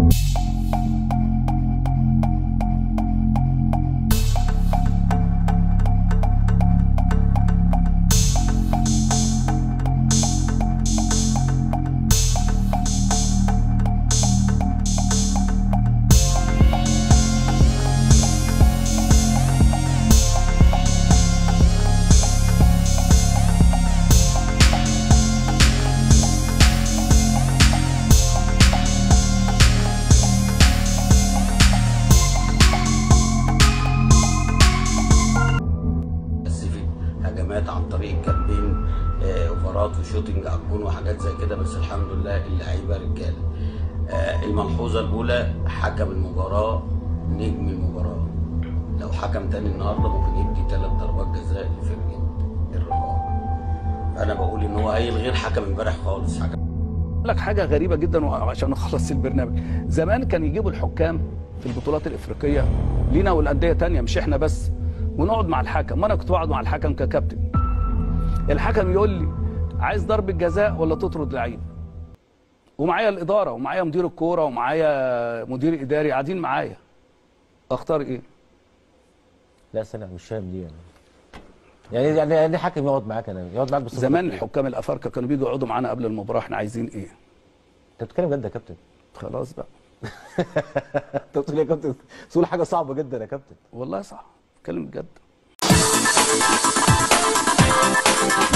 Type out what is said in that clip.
بس في هجمات عن طريق الجنبين آه، اوفرات وشوتنج على الجون وحاجات زي كده بس الحمد لله اللعيبه رجاله آه، الملحوظه الاولى حكم المباراه نجم المباراه لو حكم تاني النهارده ممكن يدي ثلاث ضربات جزاء لفرقه الرجاء فانا بقول ان هو هيلغي غير حكم امبارح خالص حكم اقول لك حاجه غريبه جدا وعشان نخلص البرنامج زمان كان يجيبوا الحكام في البطولات الافريقيه لينا والانديه تانية مش احنا بس ونقعد مع الحكم وانا كنت بقعد مع الحكم ككابتن الحكم يقول لي عايز ضربه جزاء ولا تطرد لعيب ومعايا الاداره ومعايا مدير الكوره ومعايا مدير اداري قاعدين معايا اختار ايه لا استنى مش فاهم دي يعني يعني يعني يعني حكم يقعد معاك انا يقعد معاك بس زمان الحكام الافارقه كانوا بيجوا يقعدوا معانا قبل المباراه احنا عايزين ايه انت بتتكلم جد يا كابتن خلاص بقى انت بتقول إيه يا كابتن تقول حاجه صعبه جدا يا كابتن والله صح اتكلم بجد